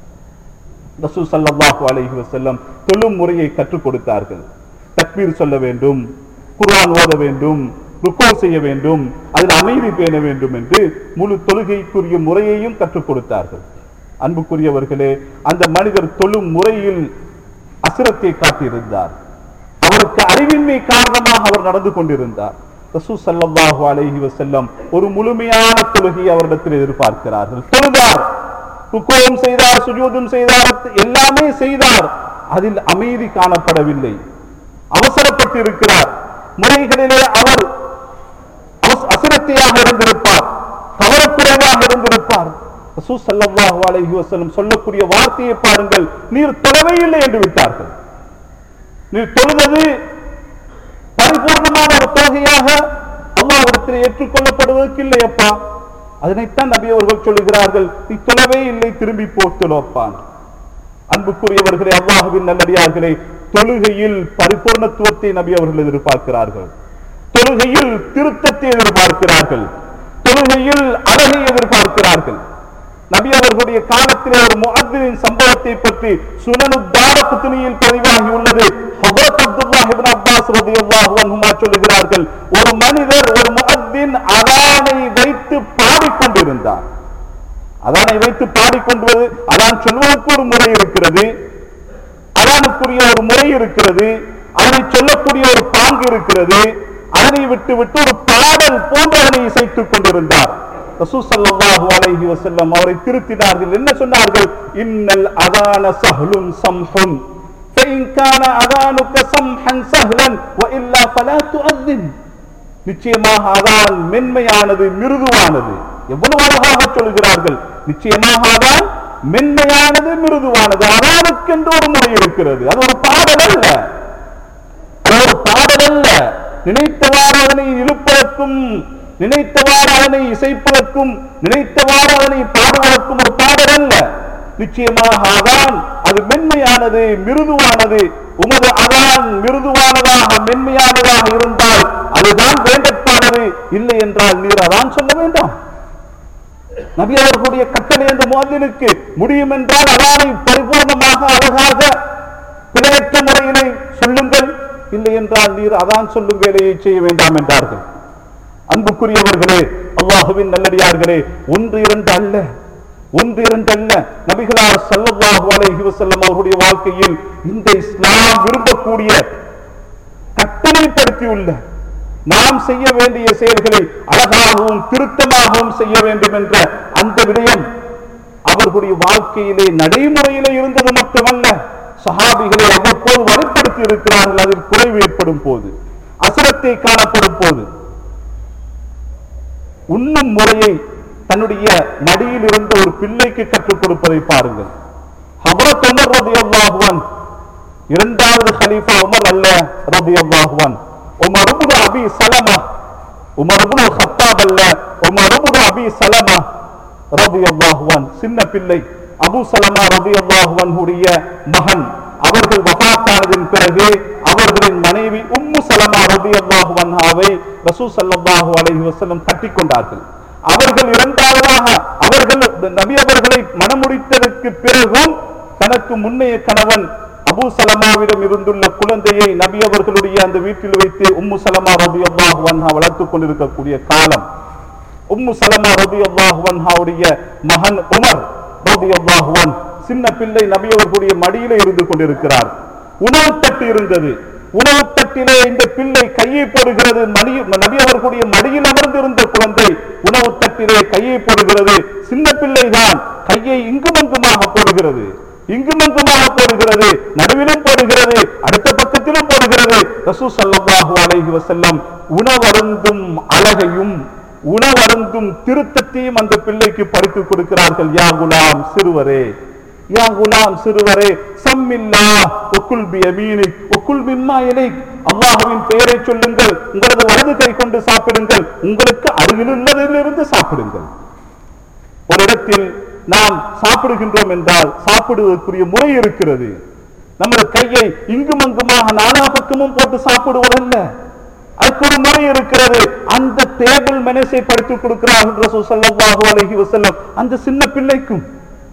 ரசூல் ஸல்லல்லாஹு அலைஹி வஸல்லம் தொழும் முறையை கற்றுக் கொடுத்தார்கள் தக்பீர் சொல்ல வேண்டும் குர்ஆன் ஓத வேண்டும் ருக்கோ செய்ய வேண்டும் அதில் அமைதி பேண வேண்டும் என்று முழு தொழுகைக்குரிய முறையையும் கற்றுக் கொடுத்தார்கள் அன்புக்குரியவர்களே அந்த மனிதர் தொழும் முறையில் அசிரத்தை காட்டியிருந்தார் அவருக்கு அறிவின்மை காரணமாக அவர் நடந்து கொண்டிருந்தார் ரசூல் ஸல்லல்லாஹு அலைஹி வஸல்லம் ஒரு முழுமையான தொழுகையை அவரிடத்தில் எதிர்பார்க்கிறார்கள் தொழுதார் ருக்குவும் செய்தார் சுஜூதும் செய்தார் எல்லாமே செய்தார் அதில் அமைதி காணப்படவில்லை அவசரப்பட்டு இருக்கிறார் முறைகளிலே அவர் அஸ்- அசிரத்தையாக இருந்திருப்பார் கவனக்குறைவாக இருந்திருப்பார் ரசூல் ஸல்லல்லாஹு அலைஹி வஸல்லம் சொல்லக்கூடிய வார்த்தையை பாருங்கள் நீர் தொலைவே இல்லை என்று விட்டார்கள் நீர் தொழுவது பரிபூர்ணமான ஒரு தொகையாக அல்லாஹ்விடத்தில் ஏற்றுக்கொள்ளப்படுவதற்கு இல்லையப்பா அதனைத்தான் நபி அவர்கள் சொல்லுகிறார்கள் நீ தொலைவே இல்லை திரும்பி போட்டுலோப்பான் அன்புக்குரியவர்களே அல்லாஹுவின் நல்லடியார்களே தொழுகையில் பரிபூர்ணத்துவத்தை நபி அவர்கள் எதிர்பார்க்கிறார்கள் தொழுகையில் திருத்தத்தை எதிர்பார்க்கிறார்கள் தொழுகையில் அழகை எதிர்பார்க்கிறார்கள் நபி அவர்களுடைய காலத்திலே ஒரு முஅத்தினின் சம்பவத்தை பற்றி சுனனு தாரகுத்னியில் பதிவாகி உள்ளது ஹஜரத் அப்துல்லாஹ் இப்னு அப்பாஸ் ரலியல்லாஹு அன்ஹுமா சொல்லுகிறார்கள் ஒரு மனிதர் ஒரு முஅத்தின் அதானை வைத்து பாடிக்கொண்டிருந்தார் அதானை வைத்து பாடிக்கொண்டு அதான் சொல்வதற்கு ஒரு முறை இருக்கிறது அதானுக்குரிய ஒரு முறை இருக்கிறது அதனை சொல்லக்கூடிய ஒரு பாங்கு இருக்கிறது அதனை விட்டு விட்டு ஒரு பாடல் போன்று அதனை இசைத்துக் கொண்டிருந்தார் ரசூல் ஸல்லல்லாஹு அலைஹி வஸல்லம் அவரை திருத்தினார்கள் என்ன சொன்னார்கள் இன்னல் அதான சஹ்லுன் சம்ஹுன் فإن كان أذانك سمحا سهلا وإلا فلا تؤذن நிச்சயமாக அதான் மென்மையானது மிருதுவானது எவ்வளவு அழகாக சொல்கிறார்கள் நிச்சயமாக அதான் மென்மையானது மிருதுவானது அதானுக்கென்று ஒரு முறை இருக்கிறது அது ஒரு பாடல் அல்ல அது ஒரு பாடல் அல்ல நினைத்தவாறு அதனை இழுப்பதற்கும் நினைத்தவாறு அதனை இசைப்பதற்கும் நினைத்தவாறு அதனை பாடுவதற்கும் ஒரு பாடல் அல்ல நிச்சயமாக அதான் அது மென்மையானது மிருதுவானது உமது அதான் மிருதுவானதாக மென்மையானதாக இருந்தால் அதுதான் வேண்டற்பானது இல்லை என்றால் நீர் அதான் சொல்ல வேண்டாம் நபி அவர்களுடைய கட்டளை அந்த முஅத்தினுக்கு முடியும் என்றால் அதானை பரிபூர்ணமாக அழகாக பிழையற்ற முறையிலே சொல்லுங்கள் இல்லை என்றால் நீர் அதான் சொல்லும் வேலையை செய்ய வேண்டாம் என்றார்கள் அன்புக்குரியவர்களே அல்லாஹுவின் நல்லடியார்களே ஒன்று இரண்டு அல்ல ஒன்று இரண்டு அல்ல நபிகளார் ஸல்லல்லாஹு அலைஹி வஸல்லம் அவருடைய வாழ்க்கையில் இந்த இஸ்லாம் விரும்பக்கூடிய கட்டளைப்படுத்தியுள்ள நாம் செய்ய வேண்டிய செயல்களை அழகாகவும் திருத்தமாகவும் செய்ய வேண்டும் என்ற அந்த விடயம் அவர்களுடைய வாழ்க்கையிலே நடைமுறையிலே இருந்தது மட்டுமல்ல சஹாபிகளை அவ்வப்போது வலுப்படுத்தி இருக்கிறார்கள் அதில் குறைவு ஏற்படும் போது அசுரத்தை காணப்படும் போது உண்ணும் முறையை தன்னுடைய மடியில் இருந்த ஒரு பிள்ளைக்கு கற்றுக் கொடுப்பதை பாருங்கள் ஹபரத் உமர் ரலியல்லாஹு அன்ஹு இரண்டாவது ஹலீஃபா உமர் அல்ல ரலியல்லாஹு அன்ஹு Umar ibn Abi Salama Umar ibn Khattab அல்ல உமர் இப்னு அபி சலமா ரலியல்லாஹு அன்ஹு சின்ன பிள்ளை அபு சலமா ரலியல்லாஹு அன்ஹுடைய மகன் அவர்கள் வஃபாத்தானதின் பிறகு அவர்களின் மனைவி உம்மு சலமா ரலியல்லாஹு அன்ஹாவை ரசூல் ஸல்லல்லாஹு அலைஹி வஸல்லம் கட்டிக் கொண்டார்கள் அவர்கள் இரண்டாவதாக அவர்கள் நபி அவர்களை மணமுடித்ததற்கு பிறகும் தனக்கு முன்னைய கணவன் அபூ சலமாவிடம் இருந்துள்ள குழந்தையை நபி அவர்களுடைய அந்த வீட்டில் வைத்து உம்மு சலமா ரபி அல்லாஹு அன்ஹா வளர்த்துக் கொண்டிருக்கக்கூடிய காலம் உம்மு சலமா ரபி அல்லாஹு அன்ஹாவுடைய மகன் உமர் ரபி அல்லாஹு அன் சின்ன பிள்ளை நபி அவர்களுடைய மடியிலே இருந்து கொண்டிருக்கிறார் உணவு தட்டு இருந்தது உணவு தட்டிலே இந்த பிள்ளை கையை போடுகிறது மணி நபி அவர்களுடைய மடியில் அமர்ந்திருந்த குழந்தை உணவு தட்டிலே கையை போடுகிறது சின்ன பிள்ளைதான் கையை இங்குமங்குமாக போடுகிறது இங்குமங்குமாக போடுகிறது நடுவிலும் போடுகிறது அடுத்த பக்கத்திலும் போடுகிறது ரசூ ஸல்லல்லாஹு அலைஹி வஸல்லம் உணவருந்தும் அழகையும் உணவருந்தும் திருத்தத்தையும் அந்த பிள்ளைக்கு படித்துக் கொடுக்கிறார்கள் யா குலாம் சிறுவரே யா குலாம் சிறுவரே சம்மில்லா ஒக்குல் பி யமீனி ஒக்குல் மிம்மா இலைக் அல்லாஹ்வின் பெயரை சொல்லுங்கள் உங்களது வலது கை கொண்டு சாப்பிடுங்கள் உங்களுக்கு அருகில் உள்ளதிலிருந்து சாப்பிடுங்கள் ஒரு இடத்தில் நாம் சாப்பிடுகின்றோம் என்றால் சாப்பிடுவதற்குரிய முறை இருக்கிறது நமது கையை இங்கும் அங்குமாக நானா பக்கமும் போட்டு சாப்பிடுவதல்ல அதுக்கு ஒரு முறை இருக்கிறது அந்த டேபிள் மெனஸை படித்துக் கொடுக்கிறார்கள் ரசூல் ஸல்லல்லாஹு அலைஹி வஸல்லம் அந்த சின்ன பிள்ளைக்கும்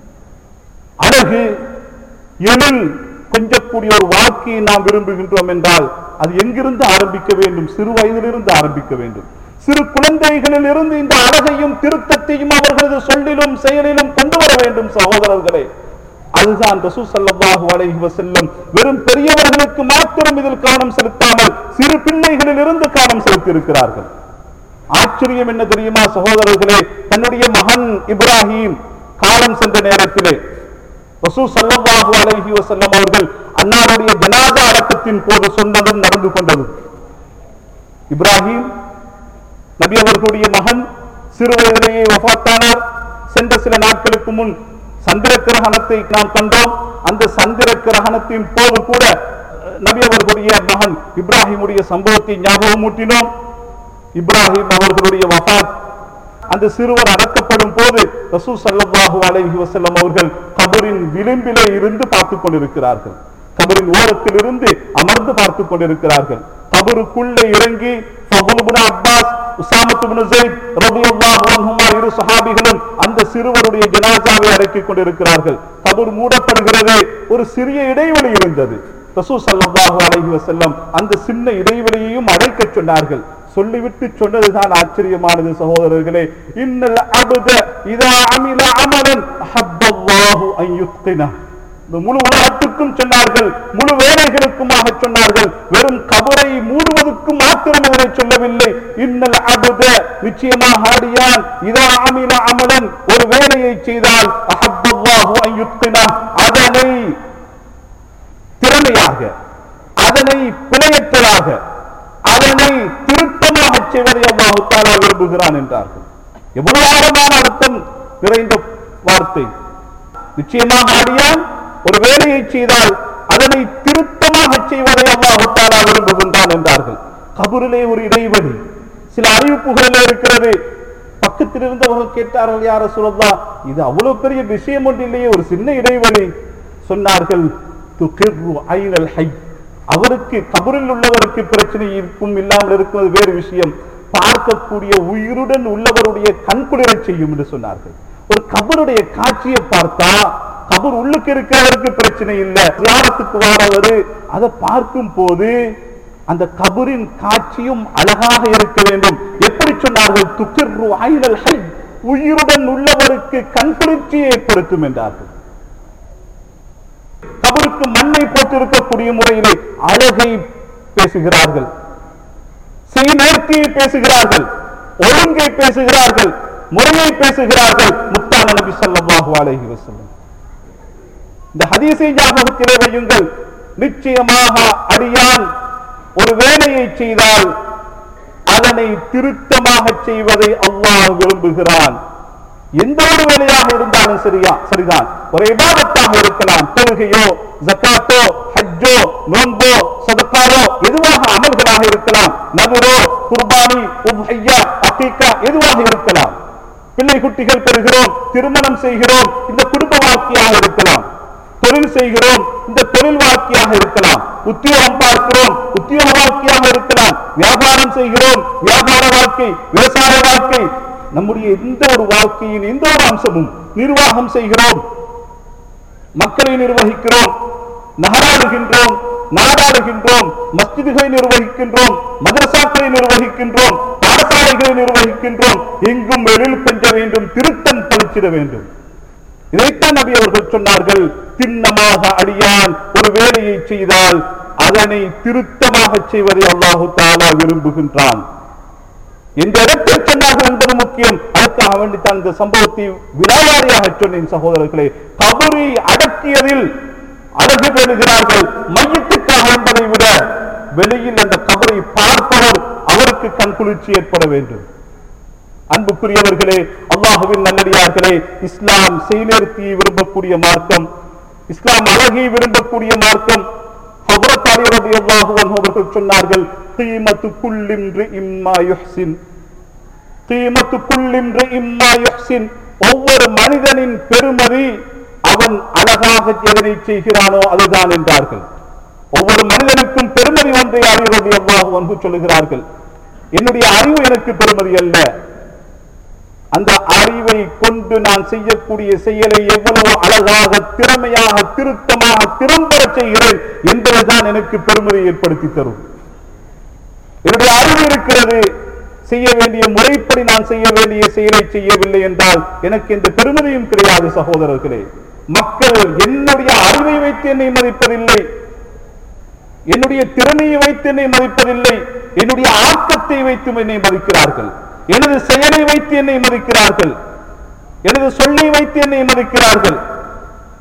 அழகு எழில் கொஞ்சக்கூடிய ஒரு வாழ்க்கையை நாம் விரும்புகின்றோம் என்றால் அது எங்கிருந்து ஆரம்பிக்க வேண்டும் சிறு வயதிலிருந்து ஆரம்பிக்க வேண்டும் சிறு குழந்தைகளில் இருந்து இந்த அழகையும் திருத்தத்தையும் அவர்களது சொல்லிலும் செயலிலும் கொண்டு வர வேண்டும் சகோதரர்களே அதுதான் ரசூ ஸல்லல்லாஹு அலைஹி வஸல்லம் வெறும் பெரியவர்களுக்கு மாத்திரம் இதில் கவனம் செலுத்தாமல் சிறு பிள்ளைகளில் இருந்து கவனம் செலுத்தி இருக்கிறார்கள் ஆச்சரியம் என்ன தெரியுமா சகோதரர்களே தன்னுடைய மகன் இப்ராஹிம் காலம் சென்ற நேரத்திலே ரசூல் ஸல்லல்லாஹு அலைஹி வஸல்லம் அவர்கள் அன்னாருடைய ஜனாதா அடக்கத்தின் போது சொன்னதும் நடந்து கொண்டது இப்ராஹிம் நபி அவர்களுடைய மகன் சிறு வயதிலேயே வஃபாத்தானார் சென்ற சில நாட்களுக்கு முன் சந்திர கிரகணத்தை நாம் கண்டோம் அந்த சந்திர கிரகணத்தின் போது கூட அஹ், நபி அவர்களுடைய மகன் இப்ராஹிமுடைய சம்பவத்தை ஞாபகம் ஊட்டினோம் இப்ராஹிம் அவர்களுடைய வஃபாத் அந்த சிறுவர் அடக்கப்படும் போது ரசூல் ஸல்லல்லாஹு அலைஹி வஸல்லம் அவர்கள் கபரின் விளிம்பிலே இருந்து பார்த்துக் கொண்டிருக்கிறார்கள் கபரின் ஓரத்தில் இருந்து அமர்ந்து பார்த்துக் கொண்டிருக்கிறார்கள் கபருக்குள்ளே இறங்கி ஃபஹுல் இப்னு அப்பாஸ் உசாமத் இப்னு ஸைத் ரலியல்லாஹு அன்ஹுமா இரு சஹாபிகளும் அந்த சிறுவருடைய ஜனாசாவை அடக்கிக் கொண்டிருக்கிறார்கள் கபர் மூடப்படுகிறது ஒரு சிறிய இடைவெளி இருந்தது ரசூல் ஸல்லல்லாஹு அலைஹி வஸல்லம் அந்த சின்ன இடைவெளியையும் அடைக்கச் சொன்னார்கள் சொல்லிவிட்டு சொன்னதுதான் ஆச்சரியமானது சகோதரர்களே இன்னல் அபுத இதா அமில அமலன் அஹப்பல்லாஹு அன் யுத்கினா இந்த முழு உலகத்துக்கும் சொன்னார்கள் முழு வேலைகளுக்குமாக சொன்னார்கள் வெறும் கபரை மூடுவதற்கும் மாத்திரம் இதனை சொல்லவில்லை இன்னல் அபுத நிச்சயமாக ஆடியான் இதா அமில அமலன் ஒரு வேலையை செய்தால் அஹப்பல்லாஹு அன் யுத்கினா அதனை திறமையாக அதனை பிழையற்றதாக அதனை திருத்தமாக செய்வதை அல்லாஹு தாலா விரும்புகிறான் என்றார்கள் எவ்வளவு ஆழமான அர்த்தம் நிறைந்த வார்த்தை நிச்சயமாக அடியான் ஒரு வேலையை செய்தால் அதனை திருத்தமாக செய்வதை அல்லாஹு தாலா விரும்புகின்றான் என்றார்கள் கபூரிலே ஒரு இடைவெளி சில அறிவிப்புகளில் இருக்கிறது பக்கத்தில் இருந்தவர்கள் கேட்டார்கள் யார சொல்லா இது அவ்வளவு பெரிய விஷயம் ஒன்று இல்லையே ஒரு சின்ன இடைவெளி சொன்னார்கள் துகிர்ரு ஐனல் ஹை அவருக்கு கபரில் உள்ளவருக்கு பிரச்சனை இருக்கும் இல்லாமல் இருக்கிறது வேறு விஷயம் பார்க்கக்கூடிய உயிருடன் உள்ளவருடைய கண்குளிரச் செய்யும் என்று சொன்னார்கள் ஒரு கபருடைய காட்சியை பார்த்தா கபர் உள்ளுக்கு இருக்கிறவருக்கு பிரச்சனை இல்லை தியானத்துக்கு வாரவர் அதை பார்க்கும் போது அந்த கபரின் காட்சியும் அழகாக இருக்க வேண்டும் எப்படி சொன்னார்கள் துக்கிர்ரு ஐனல் ஹை உயிருடன் உள்ளவருக்கு கண்குளிர்ச்சியை ஏற்படுத்தும் என்றார்கள் கபருக்கு மண்ணை போட்டிருக்கக்கூடிய முறையிலே அழகை பேசுகிறார்கள் செய்நேர்த்தியை பேசுகிறார்கள் ஒழுங்கை பேசுகிறார்கள் முறையை பேசுகிறார்கள் முத்தான நபி ஸல்லல்லாஹு அலைஹி வஸல்லம் இந்த ஹதீஸை ஞாபகத்திலே வையுங்கள் நிச்சயமாக அடியான் ஒரு வேலையை செய்தால் அதனை திருத்தமாக செய்வதை அல்லாஹ் விரும்புகிறான் எந்த ஒரு வேலையாக இருந்தாலும் சரியா சரிதான் ஒரு இபாதத்தாக இருக்கலாம் தொழுகையோ ஜக்காத்தோ ஹஜ்ஜோ நோன்போ சதக்காரோ எதுவாக அமல்களாக இருக்கலாம் நதுரோ குர்பானி உப்ஹையா அகீகா எதுவாக இருக்கலாம் பிள்ளை குட்டிகள் பெறுகிறோம் திருமணம் செய்கிறோம் இந்த குடும்ப வாழ்க்கையாக இருக்கலாம் தொழில் செய்கிறோம் இந்த தொழில் வாழ்க்கையாக இருக்கலாம் உத்தியோகம் பார்க்கிறோம் உத்தியோக வாழ்க்கையாக இருக்கலாம் வியாபாரம் செய்கிறோம் வியாபார வாழ்க்கை விவசாய வாழ்க்கை நம்முடைய எந்த ஒரு வாழ்க்கையின் எந்த ஒரு அம்சமும் நிர்வாகம் செய்கிறோம் மக்களை நிர்வகிக்கிறோம் நகராடுகின்றோம் நாடாடுகின்றோம் மஸ்ஜிதுகளை நிர்வகிக்கின்றோம் மதரசாக்களை நிர்வகிக்கின்றோம் பாடசாலைகளை நிர்வகிக்கின்றோம் எங்கும் எழில் பெஞ்ச வேண்டும் திருத்தம் பழிச்சிட வேண்டும் இதைத்தான் நபி அவர்கள் சொன்னார்கள் திண்ணமாக அடியான் ஒரு வேலையை செய்தால் அதனை திருத்தமாக செய்வதை அல்லாஹு தாலா விரும்புகின்றான் எந்த இடத்தில் சொன்னார்கள் என்பது முக்கியம் அதற்காக வேண்டித்தான் இந்த சம்பவத்தை விழாவாரியாக சொன்னேன் சகோதரர்களே கபரை அடக்கியதில் அழகு பெறுகிறார்கள் மையத்துக்காக என்பதை விட வெளியில் அந்த கபரை பார்ப்பவர் அவருக்கு கண்குளிர்ச்சி ஏற்பட வேண்டும் அன்புக்குரியவர்களே அல்லாஹுவின் நல்லடியார்களே இஸ்லாம் செய்நேர்த்தியை விரும்பக்கூடிய மார்க்கம் இஸ்லாம் அழகை விரும்பக்கூடிய மார்க்கம் ஹஜ்ரத் அலி ரலியல்லாஹு அன்ஹு அவர்கள் சொன்னார்கள் கீமத்து குல்லிம்ரி இம்மா யுஹ்சின் கீமத்து குல்லிம்ரி இம்மா யுஹ்சின் ஒவ்வொரு மனிதனின் பெருமதி அவன் அழகாக எதனை செய்கிறானோ அதுதான் என்றார்கள் ஒவ்வொரு மனிதனுக்கும் பெருமதி ஒன்றை அலி ரலியல்லாஹு அன்ஹு சொல்லுகிறார்கள் என்னுடைய அறிவு எனக்கு பெருமதி அல்ல அந்த அறிவை கொண்டு நான் செய்யக்கூடிய செயலை எவ்வளவு அழகாக திறமையாக திருத்தமாக திறம்பட செய்கிறேன் என்பதுதான் எனக்கு பெருமதி ஏற்படுத்தி தரும் என்னுடைய அறிவு இருக்கிறது செய்ய வேண்டிய முறைப்படி நான் செய்ய வேண்டிய செயலை செய்யவில்லை என்றால் எனக்கு எந்த பெருமதியும் கிடையாது சகோதரர்களே மக்கள் என்னுடைய அறிவை வைத்து என்னை மதிப்பதில்லை என்னுடைய திறமையை வைத்து என்னை மதிப்பதில்லை என்னுடைய ஆக்கத்தை வைத்து என்னை மதிக்கிறார்கள் எனது செயலை வைத்து என்னை மதிக்கிறார்கள் எனது சொல்லை வைத்து என்னை மதிக்கிறார்கள்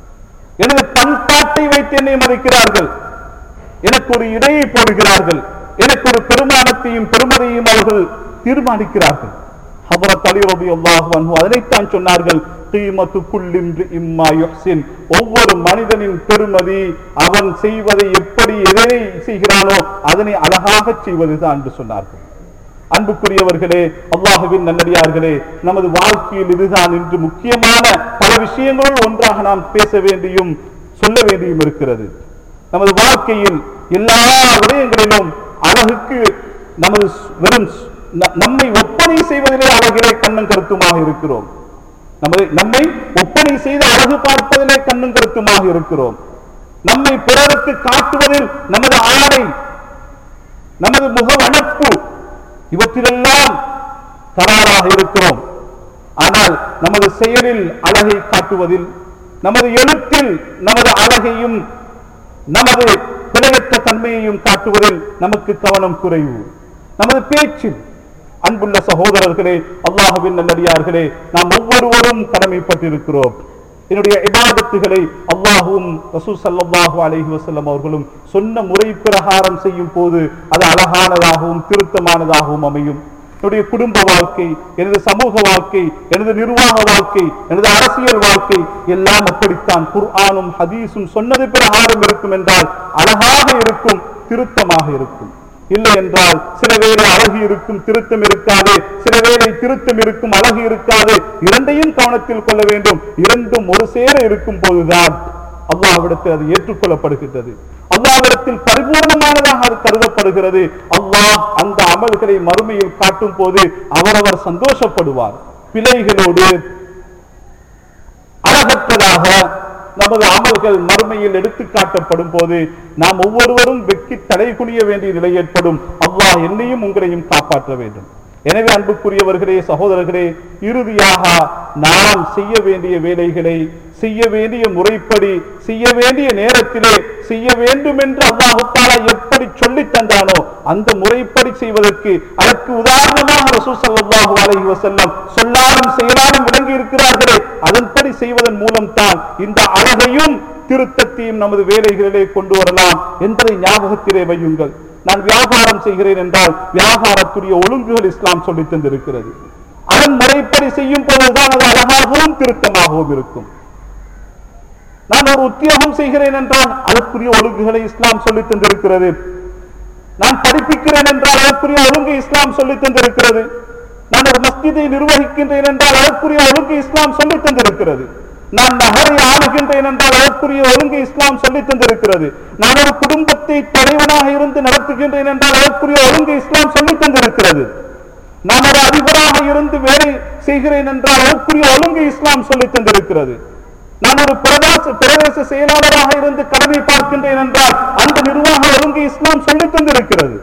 எனது பண்பாட்டை வைத்து என்னை மதிக்கிறார்கள் எனக்கு ஒரு இடையை போடுகிறார்கள் எனக்கு ஒரு பெருமானத்தையும் பெருமதியையும் அவர்கள் தீர்மானிக்கிறார்கள் ஹபரத் அலி ரலியல்லாஹு அன்ஹு அதனைத்தான் சொன்னார்கள் கீமத்து குல்லின்று இம்மா யுஹ்சின் ஒவ்வொரு மனிதனின் பெருமதி அவன் செய்வதை எப்படி எதனை செய்கிறானோ அதனை அழகாக செய்வதுதான் என்று சொன்னார்கள் அன்புக்குரியவர்களே அல்லாஹுவின் நல்லடியார்களே நமது வாழ்க்கையில் இதுதான் இன்று முக்கியமான பல விஷயங்களுள் ஒன்றாக நாம் பேச வேண்டியும் சொல்ல வேண்டியும் இருக்கிறது நமது வாழ்க்கையில் எல்லா விடயங்களிலும் அழகுக்கு நமது ஸ்- வெறும் ஸ்- ந- நம்மை ஒப்பனை செய்வதிலே அழகிலே கண்ணும் கருத்துமாக இருக்கிறோம் நமது நம்மை ஒப்பனை செய்து அழகு பார்ப்பதிலே கண்ணும் கருத்துமாக இருக்கிறோம் நம்மை பிறருக்கு காட்டுவதில் நமது ஆடை நமது முக வனப்பு இவற்றிலெல்லாம் தராராக இருக்கிறோம் ஆனால் நமது செயலில் அழகை காட்டுவதில் நமது எழுத்தில் நமது அழகையும் நமது பிழையற்ற தன்மையையும் காட்டுவதில் நமக்கு கவனம் குறைவு நமது பேச்சில் அன்புள்ள சகோதரர்களே அல்லாஹுவின் நல்லடியார்களே நாம் ஒவ்வொருவரும் கடமைப்பட்டிருக்கிறோம் என்னுடைய இபாதத்துகளை அல்லாஹும் ரசூல் ஸல்லல்லாஹு அலைஹி வஸல்லம் அவர்களும் சொன்ன முறை பிரகாரம் செய்யும் போது அது அழகானதாகவும் திருத்தமானதாகவும் அமையும் என்னுடைய குடும்ப வாழ்க்கை எனது சமூக வாழ்க்கை எனது நிர்வாக வாழ்க்கை எனது அரசியல் வாழ்க்கை எல்லாம் அப்படித்தான் குர்ஆனும் ஹதீஸும் சொன்னது பிரகாரம் இருக்கும் என்றால் அழகாக இருக்கும் திருத்தமாக இருக்கும் இல்லை என்றால் சில வேளை அழகு இருக்கும் திருத்தம் இருக்காது சில வேளை திருத்தம் இருக்கும் அழகு இருக்காது இரண்டையும் கவனத்தில் கொள்ள வேண்டும் இரண்டும் ஒரு சேர இருக்கும் போதுதான் அல்லாஹ்விடத்தில் அது ஏற்றுக்கொள்ளப்படுகின்றது அல்லாஹ்விடத்தில் பரிபூர்ணமானதாக அது கருதப்படுகிறது அல்லாஹ் அந்த அமல்களை மறுமையில் காட்டும் போது அவரவர் சந்தோஷப்படுவார் பிழைகளோடு அழகற்றதாக நமது அமல்கள் மறுமையில் எடுத்து காட்டப்படும் போது நாம் ஒவ்வொருவரும் வெக்கி தலை குனிய வேண்டிய நிலை ஏற்படும் அல்லாஹ் என்னையும் உங்களையும் காப்பாற்ற வேண்டும் எனவே அன்புக்குரியவர்களே சகோதரர்களே இறுதியாக நாம் செய்ய வேண்டிய வேலைகளை செய்ய வேண்டிய முறைப்படி செய்ய வேண்டிய நேரத்திலே செய்ய வேண்டும் என்று அல்லாஹுத்தாலா எப்படி சொல்லித் தந்தானோ அந்த முறைப்படி செய்வதற்கு அதற்கு உதாரணமாக ரசூல் ஸல்லல்லாஹு அலைஹி வஸல்லம் சொல்லாலும் செயலாலும் விளங்கி இருக்கிறார்களே அதன்படி செய்வதன் மூலம் தான் இந்த அழகையும் திருத்தத்தையும் நமது வேலைகளிலே கொண்டு வரலாம் என்பதை ஞாபகத்திலே வையுங்கள் நான் வியாபாரம் செய்கிறேன் என்றால் வியாபாரத்துடைய ஒழுங்குகள் இஸ்லாம் சொல்லித் தந்திருக்கிறது அதன் முறைப்படி செய்யும் போதுதான் அது அழகாகவும் திருத்தமாகவும் இருக்கும் நான் ஒரு உத்தியோகம் செய்கிறேன் என்றால் அதற்குரிய ஒழுங்குகளை இஸ்லாம் சொல்லித் தந்திருக்கிறது நான் படிப்பிக்கிறேன் என்றால் அதற்குரிய ஒழுங்கு இஸ்லாம் சொல்லித் தந்திருக்கிறது நான் ஒரு மஸ்ஜிதை நிர்வகிக்கின்றேன் என்றால் அதற்குரிய ஒழுங்கு இஸ்லாம் சொல்லித் தந்திருக்கிறது நான் நகரை ஆளுகின்றேன் என்றால் அதற்குரிய ஒழுங்கு இஸ்லாம் சொல்லித் தந்திருக்கிறது நான் ஒரு குடும்பத்தை தலைவனாக இருந்து நடத்துகின்றேன் என்றால் அதற்குரிய ஒழுங்கு இஸ்லாம் சொல்லித் தந்திருக்கிறது நான் ஒரு அதிபராக இருந்து வேலை செய்கிறேன் என்றால் அதற்குரிய ஒழுங்கு இஸ்லாம் சொல்லித் தந்திருக்கிறது நான் ஒரு பிரதேச பிரதேச செயலாளராக இருந்து கடமை பார்க்கின்றேன் என்றால் அந்த நிர்வாக ஒழுங்கு இஸ்லாம் சொல்லித் தந்திருக்கிறது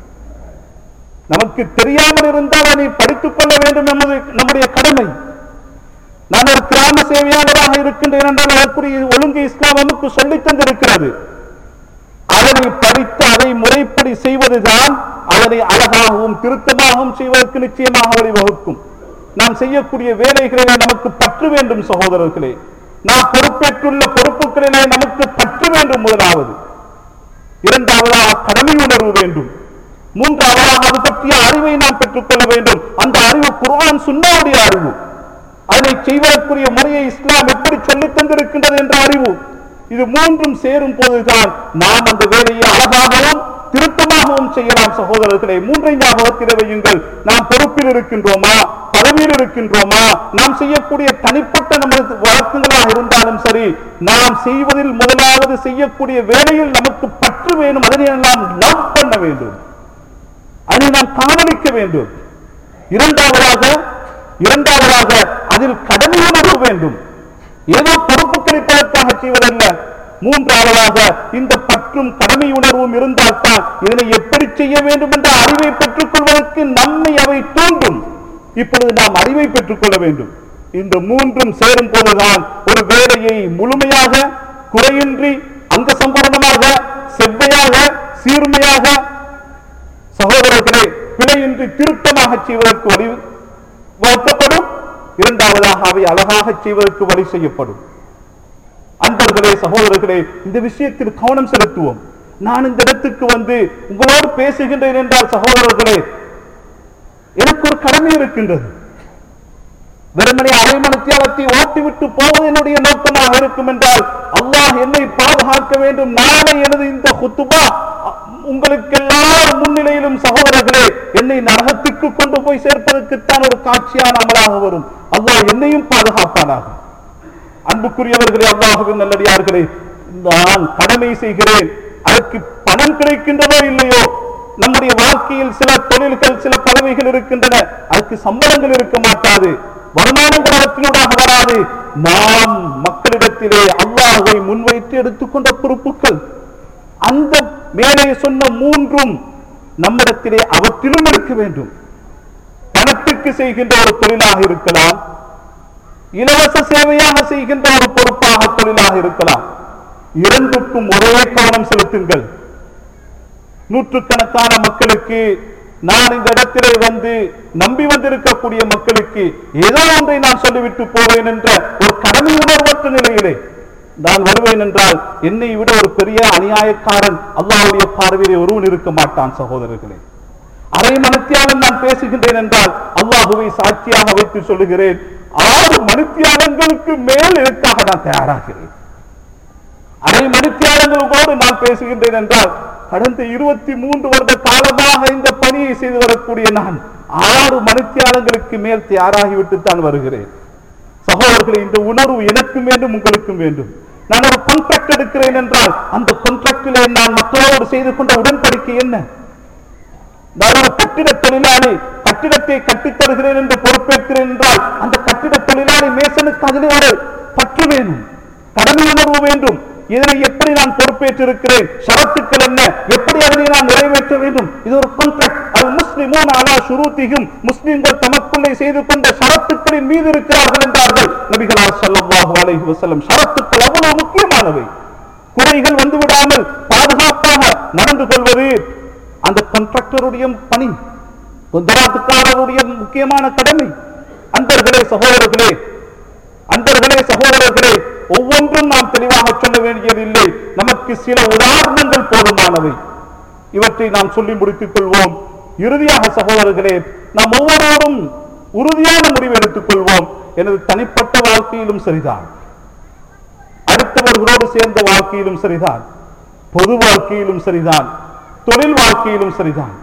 நமக்கு தெரியாமல் இருந்தால் அதை படித்துக் கொள்ள வேண்டும் என்பது நம்முடைய கடமை நான் ஒரு கிராம சேவையாளராக இருக்கின்றேன் என்றால் அதற்குரிய ஒழுங்கு இஸ்லாம் நமக்கு சொல்லித் தந்திருக்கிறது அதனை படித்து அதை முறைப்படி செய்வதுதான் அதனை அழகாகவும் திருத்தமாகவும் செய்வதற்கு நிச்சயமாக வழிவகுக்கும் நாம் செய்யக்கூடிய வேலைகளிலே நமக்கு பற்று வேண்டும் சகோதரர்களே நாம் பொறுப்பேற்றுள்ள பொறுப்புகளிலே நமக்கு பற்று வேண்டும் முதலாவது இரண்டாவதாக கடமை உணர்வு வேண்டும் மூன்றாவதாக அது பற்றிய அறிவை நாம் பெற்றுக்கொள்ள வேண்டும் அந்த அறிவு குர்ஆன் சுன்னாவுடைய அறிவு அதனை செய்வதற்குரிய முறையை இஸ்லாம் எப்படி சொல்லித் தந்திருக்கின்றது என்ற அறிவு இது மூன்றும் சேரும் போதுதான் நாம் அந்த வேலையை அழகாகவும் திருத்தமாகவும் செய்யலாம் சகோதரர்களே மூன்றை ஞாபகத்தில் வையுங்கள் நாம் பொறுப்பில் இருக்கின்றோமா பதவியில் இருக்கின்றோமா நாம் செய்யக்கூடிய தனிப்பட்ட நமது வழக்கங்களாக இருந்தாலும் சரி நாம் செய்வதில் முதலாவது செய்யக்கூடிய வேலையில் நமக்கு பற்று வேணும் அதனை நாம் லவ் பண்ண வேண்டும் அதை நாம் காணலிக்க வேண்டும் இரண்டாவதாக இரண்டாவதாக அதில் கடமை உணர்வு வேண்டும் ஏதோ பொறுப்பு கிடைப்பதற்காக செய்வதல்ல மூன்றாவதாக இந்த பற்றும் கடமை உணர்வும் இருந்தால்தான் இதனை எப்படி செய்ய வேண்டும் என்ற அறிவை பெற்றுக் கொள்வதற்கு நம்மை அவை தூண்டும் இப்பொழுது நாம் அறிவை பெற்றுக் கொள்ள வேண்டும் இந்த மூன்றும் சேரும் போதுதான் ஒரு வேலையை முழுமையாக குறையின்றி அங்க சம்பூர்ணமாக செவ்வையாக சீர்மையாக சகோதரர்களே பிழையின்றி திருத்தமாக செய்வதற்கு வழி வகுக்கப்படும் இரண்டாவதாக அவை அழகாக செய்வதற்கு வழி செய்யப்படும் அன்பர்களே சகோதரர்களே இந்த விஷயத்தில் கவனம் செலுத்துவோம் நான் இந்த இடத்துக்கு வந்து உங்களோடு பேசுகின்றேன் என்றால் சகோதரர்களே எனக்கு ஒரு கடமை இருக்கின்றது வெறுமனே அரை மணித்தியாலத்தை ஓட்டிவிட்டு போவது என்னுடைய நோக்கமாக இருக்கும் என்றால் அல்லாஹ் என்னை பாதுகாக்க வேண்டும் நாளை எனது இந்த குத்துபா உங்களுக்கு எல்லாரும் முன்னிலையிலும் சகோதரர்களே என்னை நரகத்துக்கு கொண்டு போய் சேர்ப்பதற்குத்தான் ஒரு காட்சியான அமலாக வரும் அல்லாஹ் என்னையும் பாதுகாப்பானாக அன்புக்குரியவர்களே அல்லாஹுவின் நல்லடியார்களே நான் கடமை செய்கிறேன் அதற்கு பணம் கிடைக்கின்றதோ இல்லையோ நம்முடைய வாழ்க்கையில் சில தொழில்கள் சில பதவிகள் இருக்கின்றன அதுக்கு சம்பளங்கள் இருக்க மாட்டாது வருமானங்கள் அவற்றினூடாக வராது நாம் மக்களிடத்திலே அல்லாஹை முன்வைத்து எடுத்துக்கொண்ட பொறுப்புகள் அந்த மேலே சொன்ன மூன்றும் நம்மிடத்திலே அவற்றிலும் இருக்க வேண்டும் பணத்துக்கு செய்கின்ற ஒரு தொழிலாக இருக்கலாம் இலவச சேவையாக செய்கின்ற ஒரு பொறுப்பாக தொழிலாக இருக்கலாம் இரண்டுக்கும் ஒரே கவனம் செலுத்துங்கள் நூற்றுக்கணக்கான மக்களுக்கு நான் இந்த இடத்திலே வந்து நம்பி வந்திருக்கக்கூடிய மக்களுக்கு ஏதோ ஒன்றை நான் சொல்லிவிட்டு போவேன் என்ற ஒரு கடமை உணர்வற்ற நிலையிலே நான் வருவேன் என்றால் என்னை விட ஒரு பெரிய அநியாயக்காரன் அல்லாஹ்வுடைய பார்வையிலே ஒருவன் இருக்க மாட்டான் சகோதரர்களே அரை மணித்தியாலம் நான் பேசுகின்றேன் என்றால் அல்லாஹுவை சாட்சியாக வைத்து சொல்லுகிறேன் ஆறு மணித்தியாலங்களுக்கு மேல் இதற்காக நான் தயாராகிறேன் அரை மணித்தியாலங்களோடு நான் பேசுகின்றேன் என்றால் கடந்த இருபத்தி மூன்று வருட காலமாக இந்த பணியை செய்து வரக்கூடிய நான் ஆறு மணித்தியாலங்களுக்கு மேல் தயாராகிவிட்டு தான் வருகிறேன் சகோதரர்களே இந்த உணர்வு எனக்கும் வேண்டும் உங்களுக்கும் வேண்டும் நான் ஒரு கான்ட்ராக்ட் எடுக்கிறேன் என்றால் அந்த கான்ட்ராக்டிலே நான் மற்றவரோடு செய்து கொண்ட உடன்படிக்கை என்ன நான் ஒரு கட்டிட தொழிலாளி கட்டிடத்தை கட்டித் தருகிறேன் என்று பொறுப்பேற்கிறேன் என்றால் அந்த கட்டிட தொழிலாளி மேசனுக்கு அதிலே ஒரு பற்று வேணும் கடமை உணர்வு வேண்டும் இதனை எப்படி நான் பொறுப்பேற்றிருக்கிறேன் ஷரத்துக்கள் என்ன எப்படி அதனை நான் நிறைவேற்ற வேண்டும் இது ஒரு கான்ட்ராக்ட் அது முஸ்லிமூன் அலா ஷுரூத்திகும் முஸ்லிம்கள் தமக்குள்ளே செய்து கொண்ட ஷரத்துக்களின் மீது இருக்கிறார்கள் என்றார்கள் நபிகளார் ஸல்லல்லாஹு அலைஹி வஸல்லம் ஷரத்துக்கள் அவ்வளவு முக்கியமானவை குறைகள் வந்து விடாமல் பாதுகாப்பாக நடந்து கொள்வது அந்த கான்ட்ராக்டருடைய பணி குந்தராத்துக்காரருடைய முக்கியமான கடமை அன்பர்களே சகோதரர்களே அன்பர்களே சகோதரர்களே ஒவ்வொன்றும் நாம் தெளிவாக சொல்ல வேண்டியதில்லை நமக்கு சில உதாரணங்கள் போதுமானவை இவற்றை நாம் சொல்லி முடித்துக் கொள்வோம் இறுதியாக சகோதரர்களே நாம் ஒவ்வொருவரும் உறுதியான முடிவு எடுத்துக் கொள்வோம் எனது தனிப்பட்ட வாழ்க்கையிலும் சரிதான் அடுத்தவர்களோடு சேர்ந்த வாழ்க்கையிலும் சரிதான் பொது வாழ்க்கையிலும் சரிதான் தொழில் வாழ்க்கையிலும் சரிதான்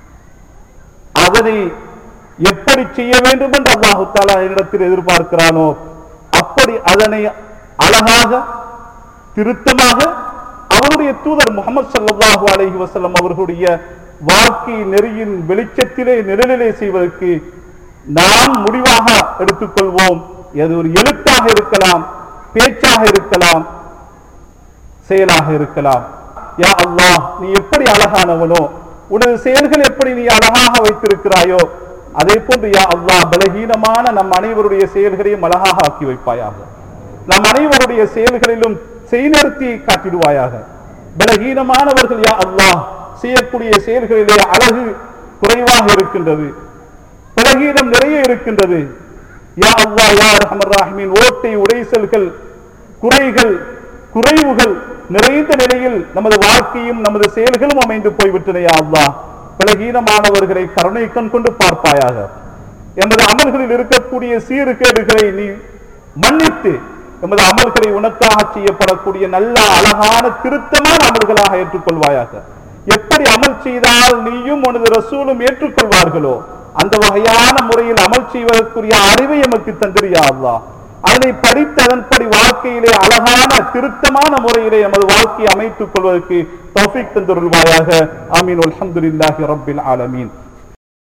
அதனை எப்படி செய்ய வேண்டும் என்று அல்லாஹு தாலா என்னிடத்தில் எதிர்பார்க்கிறானோ அப்படி அதனை அழகாக திருத்தமாக அவருடைய தூதர் முகமது ஸல்லல்லாஹு அலைஹி வஸல்லம் அவர்களுடைய வாழ்க்கை நெறியின் வெளிச்சத்திலே நிழலிலே செய்வதற்கு நாம் முடிவாக எடுத்துக்கொள்வோம் அது ஒரு எழுத்தாக இருக்கலாம் பேச்சாக இருக்கலாம் செயலாக இருக்கலாம் யா அல்லாஹ் நீ எப்படி அழகானவனோ உனது செயல்கள் எப்படி நீ அழகாக வைத்திருக்கிறாயோ அதே போன்று யா அல்லாஹ் பலகீனமான நம் அனைவருடைய செயல்களையும் அழகாக ஆக்கி வைப்பாயாக நம் அனைவருடைய செயல்களிலும் செய்நிறுத்தி காட்டிடுவாயாக பலகீனமானவர்கள் யா அல்லாஹ் செய்யக்கூடிய செயல்களிலே அழகு குறைவாக இருக்கின்றது பலகீனம் நிறைய இருக்கின்றது யா அல்லாஹ் யா ரஹ்மர் ராஹிமின் ஓட்டை உடைசல்கள் குறைகள் குறைவுகள் நிறைந்த நிலையில் நமது வாழ்க்கையும் நமது செயல்களும் அமைந்து போய்விட்டன யா அல்லாஹ் பலகீனமானவர்களை கருணை கண் கொண்டு பார்ப்பாயாக எமது அமல்களில் இருக்கக்கூடிய சீர்கேடுகளை நீ மன்னித்து எமது அமல்களை உனக்காக செய்யப்படக்கூடிய நல்ல அழகான திருத்தமான அமல்களாக ஏற்றுக்கொள்வாயாக எப்படி அமல் செய்தால் நீயும் உனது ரசூலும் ஏற்றுக்கொள்வார்களோ அந்த வகையான முறையில் அமல் செய்வதற்குரிய அறிவை எமக்கு தந்திரியா அல்லாஹ் அதனை படித்து அதன்படி வாழ்க்கையிலே அழகான திருத்தமான முறையிலே எமது வாழ்க்கையை அமைத்துக் கொள்வதற்கு தௌஃபீக் தந்தருள்வாயாக ஆமீன் அல்ஹம்துலில்லாஹி ரப்பில் ஆலமீன்